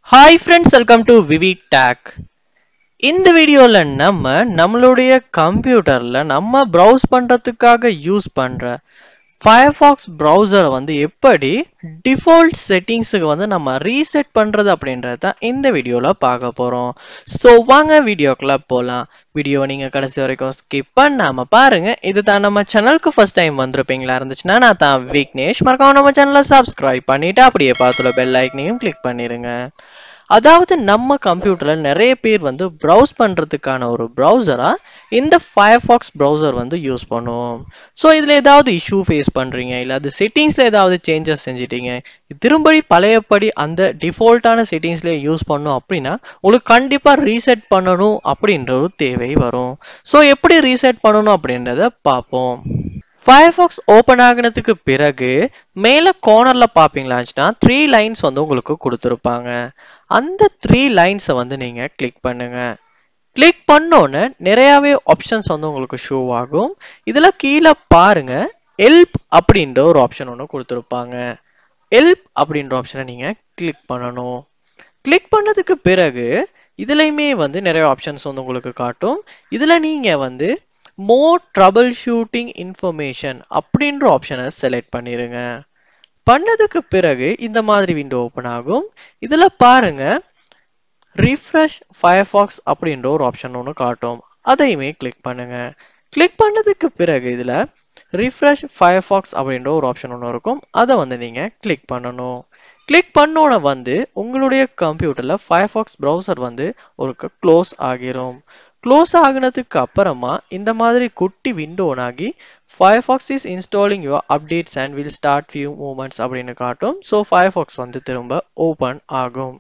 hi friends welcome to VV tech இந்த வீடியோவில் நம்ம நம்மளுடைய கம்ப்யூட்டரில் நம்ம ப்ரௌஸ் பண்ணுறதுக்காக யூஸ் பண்ணுற ஃபயர்ஃபாக்ஸ் ப்ரௌசரை வந்து எப்படி டிஃபால்ட் செட்டிங்ஸுக்கு வந்து நம்ம ரீசெட் பண்ணுறது அப்படின்றது தான் இந்த வீடியோவில் பார்க்க போகிறோம் ஸோ வாங்க வீடியோக்குள்ளே போகலாம் வீடியோ நீங்கள் கடைசி வரைக்கும் ஸ்கிப் பண்ணாமல் பாருங்கள் இது தான் நம்ம சேனலுக்கு ஃபர்ஸ்ட் டைம் வந்திருப்பீங்களா இருந்துச்சுன்னா நான் தான் விக்னேஷ் மறக்காம நம்ம சேனலை சப்ஸ்கிரைப் பண்ணிவிட்டு அப்படியே பார்த்துல பெல் ஐக்கனையும் கிளிக் பண்ணிடுங்க அதாவது நம்ம கம்ப்யூட்டரில் நிறைய பேர் வந்து ப்ரௌஸ் பண்ணுறதுக்கான ஒரு ப்ரௌசராக இந்த ஃபயர்ஃபாக்ஸ் ப்ரௌசர் வந்து யூஸ் பண்ணுவோம் ஸோ இதில் ஏதாவது இஷ்யூ ஃபேஸ் பண்ணுறீங்க இல்லை அது செட்டிங்ஸில் ஏதாவது சேஞ்சஸ் செஞ்சிட்டீங்க திரும்படி பழையபடி அந்த டிஃபால்ட்டான செட்டிங்ஸ்லேயே யூஸ் பண்ணோம் அப்படின்னா உங்களுக்கு கண்டிப்பாக ரீசெட் பண்ணணும் அப்படின்ற ஒரு தேவை வரும் ஸோ எப்படி ரீசெட் பண்ணணும் அப்படின்றத பார்ப்போம் ஃபயர்ஃபாக்ஸ் ஓப்பன் ஆகினதுக்கு பிறகு மேலே கார்னரில் பார்ப்பீங்களாச்சுன்னா த்ரீ லைன்ஸ் வந்து உங்களுக்கு கொடுத்துருப்பாங்க அந்த த்ரீ லைன்ஸை வந்து நீங்கள் கிளிக் பண்ணுங்க கிளிக் பண்ணோன்னே நிறையாவே ஆப்ஷன்ஸ் வந்து உங்களுக்கு ஷோ ஆகும் இதில் கீழே பாருங்க ஹெல்ப் அப்படின்ற ஒரு ஆப்ஷன் ஒன்று கொடுத்துருப்பாங்க ஹெல்ப் அப்படின்ற ஆப்ஷனை நீங்கள் கிளிக் பண்ணணும் கிளிக் பண்ணதுக்கு பிறகு இதுலையுமே வந்து நிறைய ஆப்ஷன்ஸ் வந்து உங்களுக்கு காட்டும் இதில் நீங்கள் வந்து மோர் ட்ரபிள் ஷூட்டிங் இன்ஃபர்மேஷன் அப்படின்ற ஆப்ஷனை செலக்ட் பண்ணிடுங்க பண்ணதுக்கு பிறகு இந்த மாதிரி விண்டோ ஓப்பன் ஆகும் இதில் பாருங்க ரீஃப்ரெஷ் ஃபயர்ஃபாக்ஸ் அப்படின்ற ஒரு ஆப்ஷன் ஒன்று காட்டும் அதையுமே கிளிக் பண்ணுங்க கிளிக் பண்ணதுக்கு பிறகு இதில் ரீஃப்ரெஷ் ஃபயர்ஃபாக்ஸ் அப்படின்ற ஒரு ஆப்ஷன் ஒன்று இருக்கும் அதை வந்து நீங்கள் கிளிக் பண்ணணும் கிளிக் பண்ணோட வந்து உங்களுடைய கம்ப்யூட்டரில் ஃபயர்ஃபாக்ஸ் ப்ரௌசர் வந்து ஒரு க்ளோஸ் ஆகிரும் க்ளோஸ் ஆகினதுக்கு அப்புறமா இந்த மாதிரி குட்டி விண்டோ ஆகி Firefox is installing your updates and will start few moments அப்படின்னு காட்டும் ஸோ ஃபயர்ஃபாக்ஸ் வந்து திரும்ப ஓப்பன் ஆகும்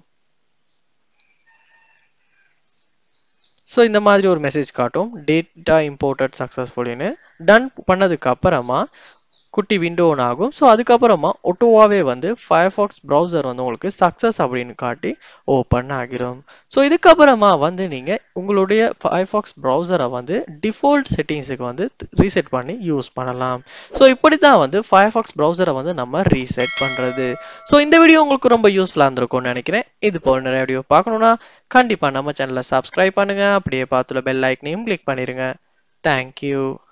ஸோ இந்த மாதிரி ஒரு மெசேஜ் காட்டும் டேட்டா இம்போர்ட்டட் சக்ஸஸ்ஃபுல்லின்னு டன் பண்ணதுக்கு அப்புறமா குட்டி விண்டோ ஒன்று ஆகும் ஸோ அதுக்கப்புறமா ஒட்டோவாவே வந்து ஃபயர்ஃபாக்ஸ் ப்ரௌசர் வந்து உங்களுக்கு சக்ஸஸ் அப்படின்னு காட்டி ஓப்பன் ஆகிரும் ஸோ இதுக்கப்புறமா வந்து நீங்கள் உங்களுடைய ஃபயர்ஃபாக்ஸ் ப்ரௌசரை வந்து டிஃபால்ட் செட்டிங்ஸுக்கு வந்து ரீசெட் பண்ணி யூஸ் பண்ணலாம் ஸோ இப்படி தான் வந்து ஃபயர்ஃபாக்ஸ் ப்ரௌசரை வந்து நம்ம ரீசெட் பண்ணுறது ஸோ இந்த வீடியோ உங்களுக்கு ரொம்ப யூஸ்ஃபுல்லாக இருந்திருக்கும்னு நினைக்கிறேன் இது போல் நிறைய வீடியோ பார்க்கணுன்னா கண்டிப்பாக நம்ம சேனலை சப்ஸ்கிரைப் பண்ணுங்கள் அப்படியே பார்த்துல பெல் ஐக்கனையும் கிளிக் பண்ணிடுங்க தேங்க்யூ